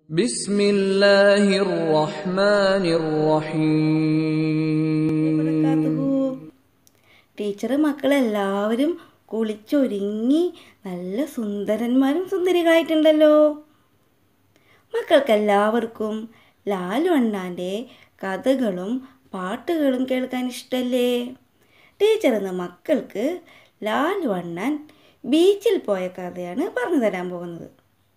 بسم الله الرحمن الرحيم വബറകാതുഹു. ടീച്ചർ മക്കളെല്ലാവരും കുളിച്ചൊരുങ്ങി നല്ല സുന്ദരന്മാരും സുന്ദരികളായിട്ടുണ്ടല്ലോ മക്കൾക്കെല്ലാവർക്കും ലാലു അണ്ണാൻ്റെ കഥകളും പാട്ടുകളും കേൾക്കാൻ ഇഷ്ടല്ലേ ടീച്ചർ ഇന്ന് മക്കൾക്ക് ലാലു അണ്ണൻ ബീച്ചിൽ പോയ കഥയാണ് പറഞ്ഞു തരാൻ പോകുന്നത്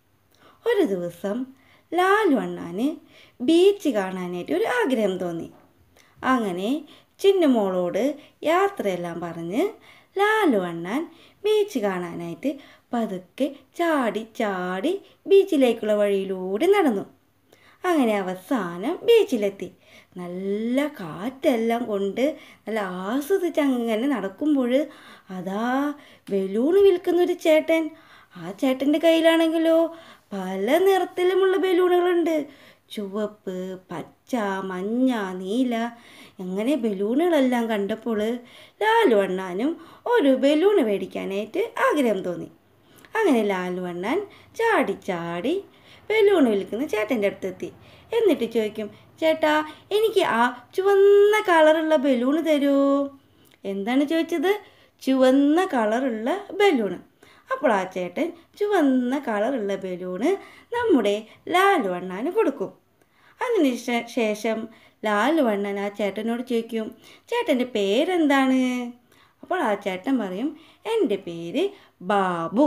ഒരു ദിവസം ലാലു അണ്ണാന് ബീച്ച് കാണാനായിട്ട് ഒരു ആഗ്രഹം തോന്നി അങ്ങനെ ചിന്നുമോളോട് യാത്രയെല്ലാം പറഞ്ഞ് ലാലു അണ്ണാൻ ബീച്ച് കാണാനായിട്ട് പതുക്കെ ചാടി ചാടി ബീച്ചിലേക്കുള്ള വഴിയിലൂടെ നടന്നു അങ്ങനെ അവസാനം ബീച്ചിലെത്തി നല്ല കാറ്റെല്ലാം കൊണ്ട് നല്ല ആസ്വദിച്ച് അങ്ങനെ നടക്കുമ്പോൾ അതാ ബലൂൺ വിൽക്കുന്നൊരു ചേട്ടൻ ആ ചേട്ടൻ്റെ കയ്യിലാണെങ്കിലോ പല നിറത്തിലുമുള്ള ബലൂണുകളുണ്ട് ചുവപ്പ് പച്ച മഞ്ഞ നീല അങ്ങനെ ബലൂണുകളെല്ലാം കണ്ടപ്പോൾ ലാലു അണ്ണാനും ഒരു ബലൂൺ മേടിക്കാനായിട്ട് ആഗ്രഹം തോന്നി അങ്ങനെ ലാലു അണ്ണാൻ ചാടി ചാടി ബലൂൺ വിൽക്കുന്ന ചേട്ടൻ്റെ അടുത്തെത്തി എന്നിട്ട് ചോദിക്കും ചേട്ടാ എനിക്ക് ആ ചുവന്ന കളറുള്ള ബലൂൺ തരുമോ എന്താണ് ചോദിച്ചത് ചുവന്ന കളറുള്ള ബലൂണ് അപ്പോൾ ആ ചേട്ടൻ ചുവന്ന കളറുള്ള ബലൂണ് നമ്മുടെ ലാലു അണ്ണാന് കൊടുക്കും അതിന് ശേ- ശേഷം ലാലു അണ്ണൻ ആ ചേട്ടനോട് ചോദിക്കും ചേട്ടൻ്റെ പേരെന്താണ് അപ്പോൾ ആ ചേട്ടൻ പറയും എൻ്റെ പേര് ബാബു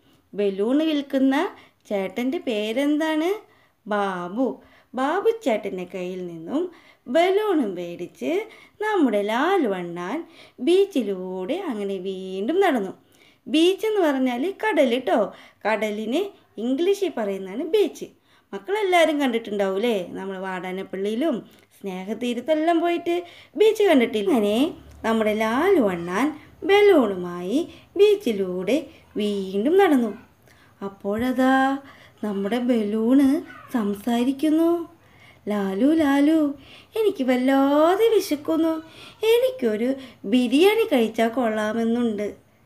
ബലൂൺ വിൽക്കുന്ന ചേട്ടൻ്റെ പേരെന്താണ് ബാബു ബാബു ചേട്ടൻ്റെ കയ്യിൽ നിന്നും ബലൂണും മേടിച്ച് നമ്മുടെ ലാലു അണ്ണാൻ ബീച്ചിലൂടെ അങ്ങനെ വീണ്ടും നടന്നു ബീച്ച് എന്ന് പറഞ്ഞാൽ കടൽ കേട്ടോ കടലിന് ഇംഗ്ലീഷിൽ പറയുന്നതാണ് ബീച്ച് മക്കളെല്ലാവരും കണ്ടിട്ടുണ്ടാവൂലേ നമ്മൾ വാടാനപ്പള്ളിയിലും സ്നേഹതീരത്തെല്ലാം പോയിട്ട് ബീച്ച് കണ്ടിട്ടില്ല അങ്ങനെ നമ്മുടെ ലാലു അണ്ണാൻ ബലൂണുമായി ബീച്ചിലൂടെ വീണ്ടും നടന്നു അപ്പോഴതാ നമ്മുടെ ബലൂണ് സംസാരിക്കുന്നു ലാലു ലാലു എനിക്ക് വല്ലാതെ വിശക്കുന്നു എനിക്കൊരു ബിരിയാണി കഴിച്ചാൽ കൊള്ളാമെന്നുണ്ട്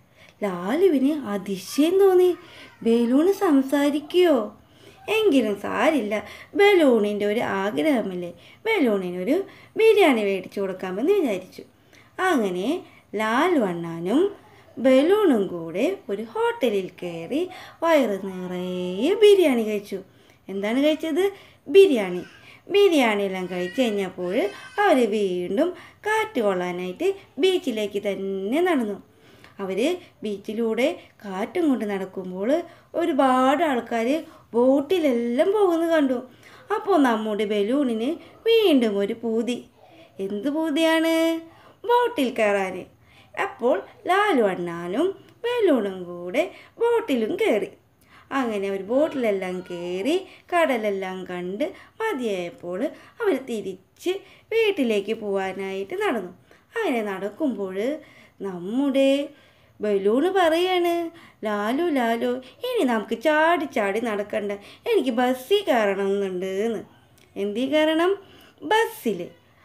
ലാലുവിന് അതിശയം തോന്നി ബലൂണ് സംസാരിക്കുകയോ എങ്കിലും സാരില്ല ബലൂണിൻ്റെ ഒരു ആഗ്രഹമല്ലേ ബലൂണിനൊരു ബിരിയാണി മേടിച്ചു കൊടുക്കാമെന്ന് വിചാരിച്ചു അങ്ങനെ ലാലു അണ്ണാനും ബലൂണും കൂടെ ഒരു ഹോട്ടലിൽ കയറി വയറ് നിറയെ ബിരിയാണി കഴിച്ചു എന്താണ് കഴിച്ചത് ബിരിയാണി ബിരിയാണി എല്ലാം കഴിച്ച് കഴിഞ്ഞപ്പോൾ അവർ വീണ്ടും കാറ്റ് കൊള്ളാനായിട്ട് ബീച്ചിലേക്ക് തന്നെ നടന്നു അവർ ബീച്ചിലൂടെ കാറ്റും കൊണ്ട് നടക്കുമ്പോൾ ഒരുപാട് ആൾക്കാർ ബോട്ടിലെല്ലാം പോകുന്നത് കണ്ടു അപ്പോൾ നമ്മുടെ ബലൂണിന് വീണ്ടും ഒരു പൂതി എന്ത് പൂതിയാണ് ബോട്ടിൽ കയറാൻ അപ്പോൾ ലാലു അണ്ണാനും ബലൂണും കൂടെ ബോട്ടിലും കയറി അങ്ങനെ അവർ ബോട്ടിലെല്ലാം കയറി കടലെല്ലാം കണ്ട് മതിയായപ്പോൾ അവർ തിരിച്ച് വീട്ടിലേക്ക് പോകാനായിട്ട് നടന്നു അങ്ങനെ നടക്കുമ്പോൾ നമ്മുടെ ബലൂണ് പറയാണ് ലാലു ലാലു ഇനി നമുക്ക് ചാടി ചാടി നടക്കണ്ട എനിക്ക് ബസ്സിൽ കയറണമെന്നുണ്ട് എന്ന് എന്തിൽ കയറണം ബസ്സിൽ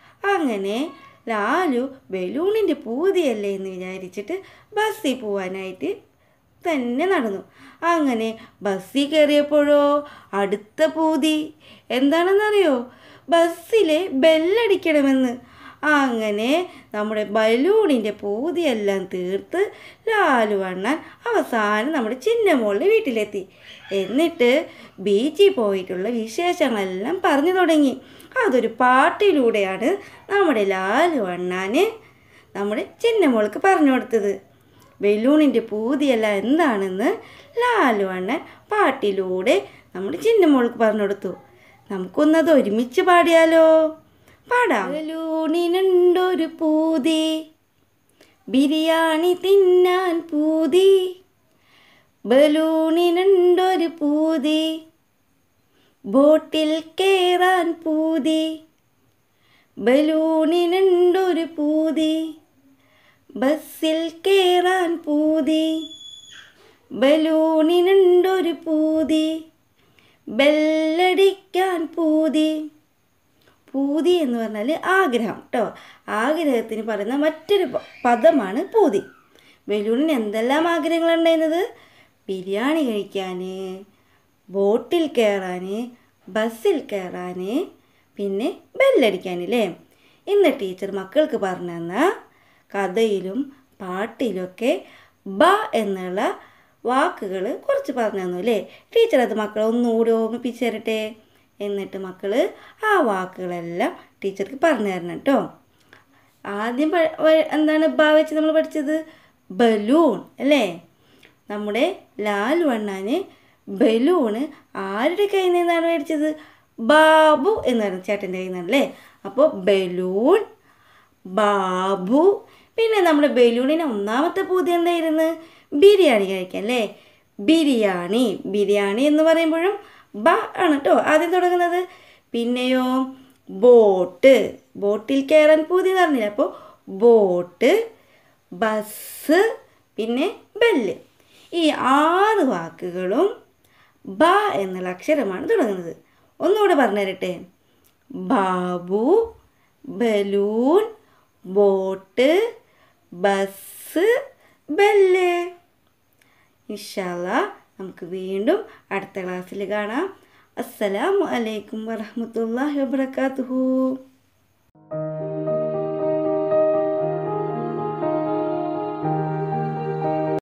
അങ്ങനെ ലാലു ബലൂണിൻ്റെ പൂതിയല്ലേ എന്ന് വിചാരിച്ചിട്ട് ബസ്സിൽ പോവാനായിട്ട് തന്നെ നടന്നു അങ്ങനെ ബസ്സിൽ കയറിയപ്പോഴോ അടുത്ത പൂതി എന്താണെന്നറിയോ ബസ്സിലെ ബെല്ലടിക്കണമെന്ന് അങ്ങനെ നമ്മുടെ ബലൂണിൻ്റെ പൂതിയെല്ലാം തീർത്ത് ലാലു അണ്ണൻ അവസാനം നമ്മുടെ ചിന്നമോളുടെ വീട്ടിലെത്തി എന്നിട്ട് ബീച്ചിൽ പോയിട്ടുള്ള വിശേഷങ്ങളെല്ലാം പറഞ്ഞു തുടങ്ങി അതൊരു പാട്ടിലൂടെയാണ് നമ്മുടെ ലാലു അണ്ണാന് നമ്മുടെ ചിന്നമോൾക്ക് പറഞ്ഞു കൊടുത്തത് ബലൂണിൻ്റെ പൂതിയെല്ലാം എന്താണെന്ന് ലാലു അണ്ണൻ പാട്ടിലൂടെ നമ്മുടെ ചിന്നമോൾക്ക് പറഞ്ഞു കൊടുത്തു നമുക്കൊന്നത് ഒരുമിച്ച് പാടിയാലോ പാടാം ബലൂണിനുണ്ടൊരു പൂതി ബിരിയാണി തിന്നാൻ പൂതി ബലൂണിനുണ്ടൊരു പൂതി ബോട്ടിൽ കയറാൻ പൂതി ബലൂണിനുണ്ടൊരു പൂതി ബസ്സിൽ കയറാൻ പൂതി ബലൂണിനുണ്ടൊരു പൂതി ബെല്ലടിക്കാൻ പൂതി പൂതി എന്ന് പറഞ്ഞാൽ ആഗ്രഹം കേട്ടോ ആഗ്രഹത്തിന് പറയുന്ന മറ്റൊരു പ- പദമാണ് പൂതി ബലൂണിന് എന്തെല്ലാം ആഗ്രഹങ്ങളുണ്ടായിരുന്നത് ബിരിയാണി കഴിക്കാൻ ബോട്ടിൽ കയറാൻ ബസ്സിൽ കയറാൻ പിന്നെ ബെല്ലടിക്കാനില്ലേ ഇന്ന് ടീച്ചർ മക്കൾക്ക് പറഞ്ഞു തന്ന കഥയിലും പാട്ടിലൊക്കെ ബ എന്നുള്ള വാക്കുകൾ കുറച്ച് പറഞ്ഞു തന്നു അല്ലേ ടീച്ചർ അത് മക്കളെ ഒന്നുകൂടി ഓർമ്മിപ്പിച്ച് തരട്ടെ എന്നിട്ട് മക്കൾ ആ വാക്കുകളെല്ലാം ടീച്ചർക്ക് പറഞ്ഞു തരണം കേട്ടോ ആദ്യം പ- വ- എന്താണ് ബ വെച്ച് നമ്മൾ പഠിച്ചത് ബലൂൺ അല്ലേ നമ്മുടെ ലാലു അണ്ണാന് ബലൂണ് ആരുടെ കയ്യിൽ നിന്നാണ് മേടിച്ചത് ബാബു എന്ന് പറയുന്ന ചേട്ടൻ്റെ കയ്യിൽ നിന്നാണ് അല്ലേ അപ്പോൾ ബലൂൺ ബാബു പിന്നെ നമ്മുടെ ബലൂണിന് ഒന്നാമത്തെ പൂതി എന്തായിരുന്നു ബിരിയാണി കഴിക്കാൻ അല്ലേ ബിരിയാണി ബിരിയാണി എന്ന് പറയുമ്പോഴും ബ ആണ് കേട്ടോ ആദ്യം തുടങ്ങുന്നത് പിന്നെയോ ബോട്ട് ബോട്ടിൽ കയറാൻ പൂതി എന്ന് പറഞ്ഞില്ല അപ്പോൾ ബോട്ട് ബസ് പിന്നെ ബെല്ല് ഈ ആറ് വാക്കുകളും ബ എന്നുള്ള അക്ഷരമാണ് തുടങ്ങുന്നത് ഒന്നുകൂടെ പറഞ്ഞു തരട്ടെ Babu balloon boat bus bell ഇൻഷാല്ല നമുക്ക് വീണ്ടും അടുത്ത ക്ലാസ്സിൽ കാണാം അസ്സലാമു അലൈക്കും വറഹ്മത്തുള്ളാഹി വബറകാതുഹു